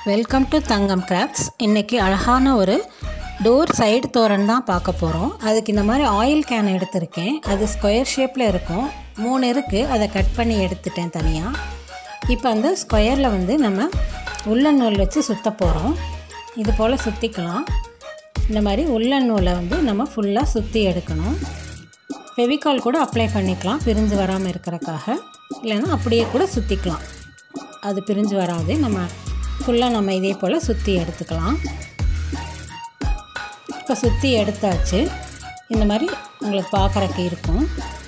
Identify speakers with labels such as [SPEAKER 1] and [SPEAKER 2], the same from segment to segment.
[SPEAKER 1] welcome to Thangam crafts இன்றைக்கி அழகான ஒரு டோர் சைடு தோரன் தான் பார்க்க போகிறோம் அதுக்கு இந்த மாதிரி ஆயில் கேன் எடுத்திருக்கேன் அது ஸ்கொயர் ஷேப்பில் இருக்கும் மூணு இருக்குது அதை கட் பண்ணி எடுத்துட்டேன் தனியாக இப்போ அந்த ஸ்கொயரில் வந்து நம்ம உள்ளன் நூல் வச்சு சுற்ற போகிறோம் இது போல் சுற்றிக்கலாம் இந்த மாதிரி உள்ளன் நூலை வந்து நம்ம ஃபுல்லாக சுற்றி எடுக்கணும் ஃபெவிகால் கூட அப்ளை பண்ணிக்கலாம் பிரிஞ்சு வராமல் இருக்கிறக்காக இல்லைன்னா அப்படியே கூட சுற்றிக்கலாம் அது பிரிஞ்சு வராது நம்ம ஃபுல்லாக நம்ம இதே போல் சுற்றி எடுத்துக்கலாம் இப்போ சுற்றி எடுத்தாச்சு இந்த மாதிரி உங்களுக்கு பார்க்குறக்கு இருக்கும்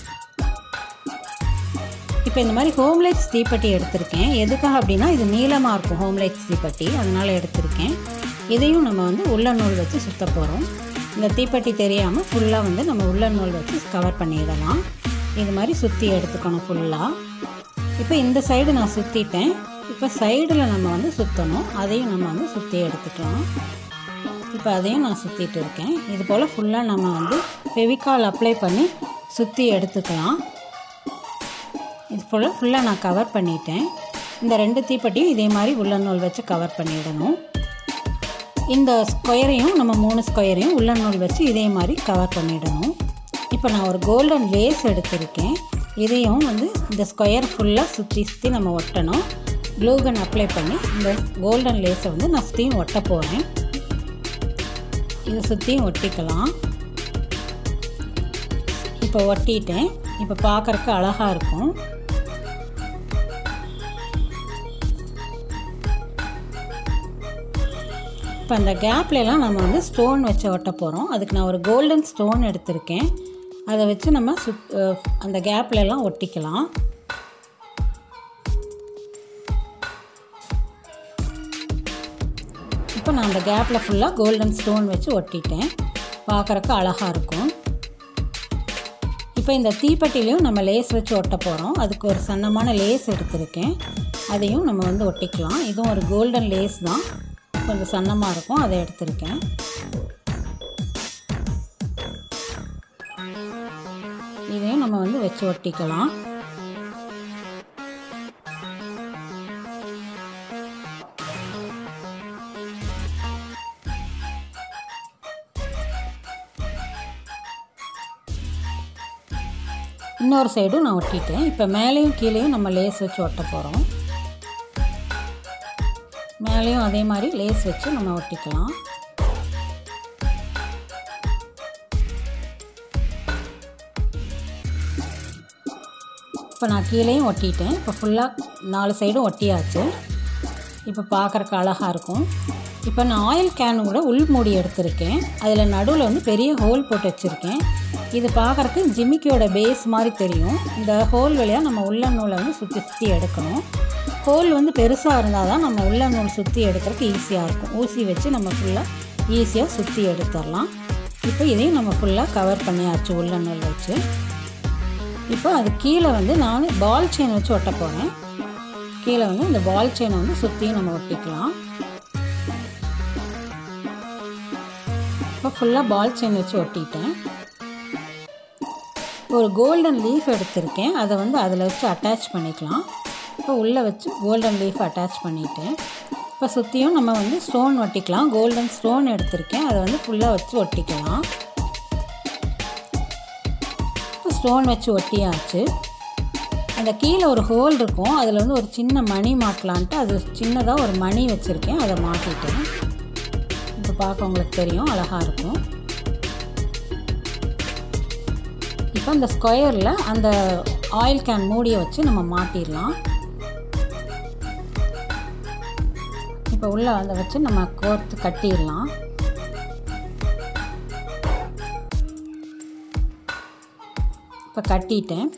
[SPEAKER 1] இப்போ இந்த மாதிரி ஹோம்லைட்ஸ் தீப்பெட்டி எடுத்திருக்கேன் எதுக்காக அப்படின்னா இது நீளமாக இருக்கும் ஹோம்லைட்ஸ் தீப்பெட்டி அதனால் எடுத்திருக்கேன் இதையும் நம்ம வந்து உள்ள நூல் வச்சு சுற்ற போகிறோம் இந்த தீப்பெட்டி தெரியாமல் ஃபுல்லாக வந்து நம்ம உள்ள நூல் வச்சு கவர் பண்ணிடலாம் இது மாதிரி சுற்றி எடுத்துக்கணும் ஃபுல்லாக இப்போ இந்த சைடு நான் சுற்றிட்டேன் இப்போ சைடில் நம்ம வந்து சுற்றணும் அதையும் நம்ம வந்து சுற்றி எடுத்துக்கலாம் இப்போ அதையும் நான் சுற்றிட்டு இருக்கேன் இது போல் ஃபுல்லாக நம்ம வந்து ஃபெவிகால் அப்ளை பண்ணி சுற்றி எடுத்துக்கலாம் இது போல் ஃபுல்லாக நான் கவர் பண்ணிட்டேன் இந்த ரெண்டு தீப்பெட்டியும் இதே மாதிரி உள்ள நூல் வச்சு கவர் பண்ணிடணும் இந்த ஸ்கொயரையும் நம்ம மூணு ஸ்கொயரையும் உள்ள நூல் வச்சு இதே மாதிரி கவர் பண்ணிடணும் இப்போ நான் ஒரு கோல்டன் லேஸ் எடுத்திருக்கேன் இதையும் வந்து இந்த ஸ்கொயர் ஃபுல்லாக சுற்றி சுற்றி நம்ம ஒட்டணும் க்ளூகன் அப்ளை பண்ணி இந்த கோல்டன் லேஸை வந்து நான் சுற்றியும் ஒட்ட போகிறேன் இதை சுற்றியும் ஒட்டிக்கலாம் இப்போ ஒட்டிட்டேன் இப்போ பார்க்குறக்கு அழகாக இருக்கும் இப்போ அந்த கேப்லலாம் நம்ம வந்து ஸ்டோன் வச்சு ஒட்ட போகிறோம் அதுக்கு நான் ஒரு கோல்டன் ஸ்டோன் எடுத்திருக்கேன் அதை வச்சு நம்ம சுத் அந்த கேப்லலாம் ஒட்டிக்கலாம் இப்போ நான் அந்த கேப்பில் ஃபுல்லாக கோல்டன் ஸ்டோன் வச்சு ஒட்டிட்டேன் பார்க்குறக்கு அழகாக இருக்கும் இப்போ இந்த தீப்பெட்டிலையும் நம்ம லேஸ் வச்சு ஒட்ட போகிறோம் அதுக்கு ஒரு சன்னமான லேஸ் எடுத்திருக்கேன் அதையும் நம்ம வந்து ஒட்டிக்கலாம் இதுவும் ஒரு கோல்டன் லேஸ் தான் கொஞ்சம் சன்னமாக இருக்கும் அதை எடுத்திருக்கேன் இதையும் நம்ம வந்து வச்சு ஒட்டிக்கலாம் இன்னொரு சைடும் நான் ஒட்டிட்டேன் இப்போ மேலேயும் கீழேயும் நம்ம லேஸ் வச்சு ஒட்ட போகிறோம் மேலேயும் அதே மாதிரி லேஸ் வச்சு நம்ம ஒட்டிக்கலாம் இப்போ நான் கீழேயும் ஒட்டிட்டேன் இப்போ ஃபுல்லாக நாலு சைடும் ஒட்டியாச்சு இப்போ பார்க்குறக்கு அழகாக இருக்கும் இப்போ நான் ஆயில் கேன் கூட உள் மூடி எடுத்திருக்கேன் அதில் நடுவில் வந்து பெரிய ஹோல் போட்டு வச்சுருக்கேன் இது பார்க்குறக்கு ஜிமிக்கியோட பேஸ் மாதிரி தெரியும் இந்த ஹோல் வழியாக நம்ம உள்ள நூலை வந்து சுற்றி சுற்றி எடுக்கணும் ஹோல் வந்து பெருசாக இருந்தால் தான் நம்ம உள்ள நூல் சுற்றி எடுக்கிறதுக்கு ஈஸியாக இருக்கும் ஊசி வச்சு நம்ம ஃபுல்லாக ஈஸியாக சுற்றி எடுத்துடலாம் இப்போ இதையும் நம்ம ஃபுல்லாக கவர் பண்ணியாச்சு உள்ள நூல் வச்சு இப்போ அது கீழே வந்து நான் பால் செயின் வச்சு ஒட்ட போகிறேன் கீழே வந்து இந்த பால் செயினை வந்து சுற்றியும் நம்ம ஒட்டிக்கலாம் இப்போ ஃபுல்லாக பால் செயின் வச்சு ஒட்டிட்டேன் ஒரு கோல்டன் லீஃப் எடுத்திருக்கேன் அதை வந்து அதில் வச்சு அட்டாச் பண்ணிக்கலாம் இப்போ உள்ளே வச்சு கோல்டன் லீஃப் அட்டாச் பண்ணிட்டேன் இப்போ சுற்றியும் நம்ம வந்து ஸ்டோன் ஒட்டிக்கலாம் கோல்டன் ஸ்டோன் எடுத்திருக்கேன் அதை வந்து ஃபுல்லாக வச்சு ஒட்டிக்கலாம் இப்போ ஸ்டோன் வச்சு ஒட்டியாச்சு அந்த கீழே ஒரு ஹோல் இருக்கும் அதில் வந்து ஒரு சின்ன மணி மாட்டலான்ட்டு அது சின்னதாக ஒரு மணி வச்சுருக்கேன் அதை மாட்டிட்டேன் இப்போ பார்க்க உங்களுக்கு தெரியும் அழகாக இருக்கும் இப்போ இந்த ஸ்கொயரில் அந்த ஆயில் கேன் மூடியை வச்சு நம்ம மாட்டிடலாம் இப்போ உள்ளே அதை வச்சு நம்ம கோர்த்து கட்டிடலாம் இப்போ கட்டிட்டேன்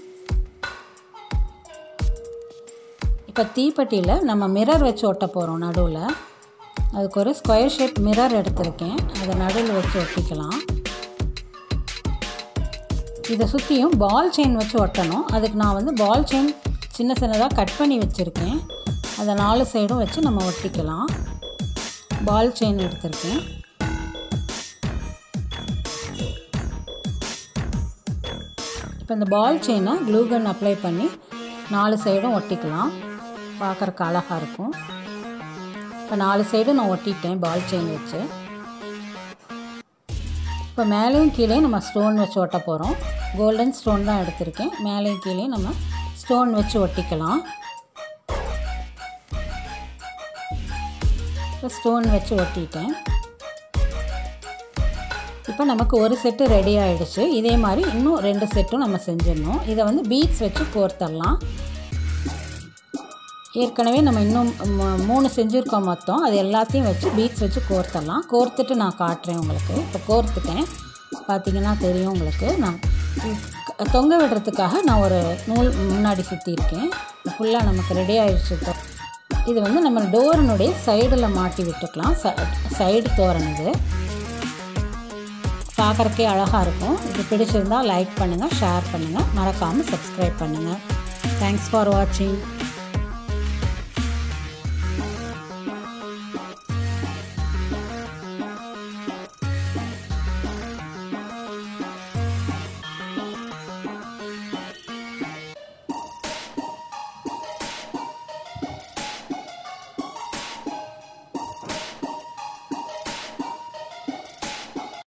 [SPEAKER 1] இப்போ தீப்பெட்டியில் நம்ம மிரர் வச்சு ஒட்ட போகிறோம் நடுவில் அதுக்கு ஒரு ஸ்கொயர் ஷேப் மிரர் எடுத்திருக்கேன் அதை நடுவில் வச்சு ஒட்டிக்கலாம் இதை சுற்றியும் பால் செயின் வச்சு ஒட்டணும் அதுக்கு நான் வந்து பால் செயின் சின்ன சின்னதாக கட் பண்ணி வச்சுருக்கேன் அதை நாலு சைடும் வச்சு நம்ம ஒட்டிக்கலாம் பால் செயின் எடுத்திருக்கேன் இப்போ இந்த பால் செயினை க்ளூகன் அப்ளை பண்ணி நாலு சைடும் ஒட்டிக்கலாம் பார்க்குறக்கு அழகாக இருக்கும் இப்போ நாலு சைடும் நான் ஒட்டிட்டேன் பால் செயின் வச்சு இப்போ மேலேயும் கீழே நம்ம ஸ்டோன் வச்சு ஒட்ட போகிறோம் கோல்டன் ஸ்டோன் தான் எடுத்திருக்கேன் மேலேயும் கீழே நம்ம ஸ்டோன் வச்சு ஒட்டிக்கலாம் இப்போ ஸ்டோன் வச்சு ஒட்டிட்டேன் இப்போ நமக்கு ஒரு செட்டு ரெடி ஆகிடுச்சு இதே மாதிரி இன்னும் ரெண்டு செட்டும் நம்ம செஞ்சிடணும் இதை வந்து பீட்ஸ் வச்சு கோர்த்தரலாம் ஏற்கனவே நம்ம இன்னும் மூணு செஞ்சுருக்கோம் மொத்தம் அது எல்லாத்தையும் வச்சு பீட்ஸ் வச்சு கோர்த்தரலாம் கோர்த்துட்டு நான் காட்டுறேன் உங்களுக்கு இப்போ கோர்த்துட்டேன் பார்த்தீங்கன்னா தெரியும் உங்களுக்கு நான் தொங்க விடுறதுக்காக நான் ஒரு நூல் முன்னாடி சுற்றியிருக்கேன் ஃபுல்லாக நமக்கு ரெடி ஆகிடுச்சு இது வந்து நம்ம டோரனுடைய சைடில் மாட்டி விட்டுக்கலாம் சைடு தோரணம் இது பார்க்குறக்கே அழகாக இருக்கும் இது பிடிச்சிருந்தால் லைக் பண்ணுங்கள் ஷேர் பண்ணுங்கள் மறக்காமல் சப்ஸ்கிரைப் பண்ணுங்கள் தேங்க்ஸ் ஃபார் வாட்சிங்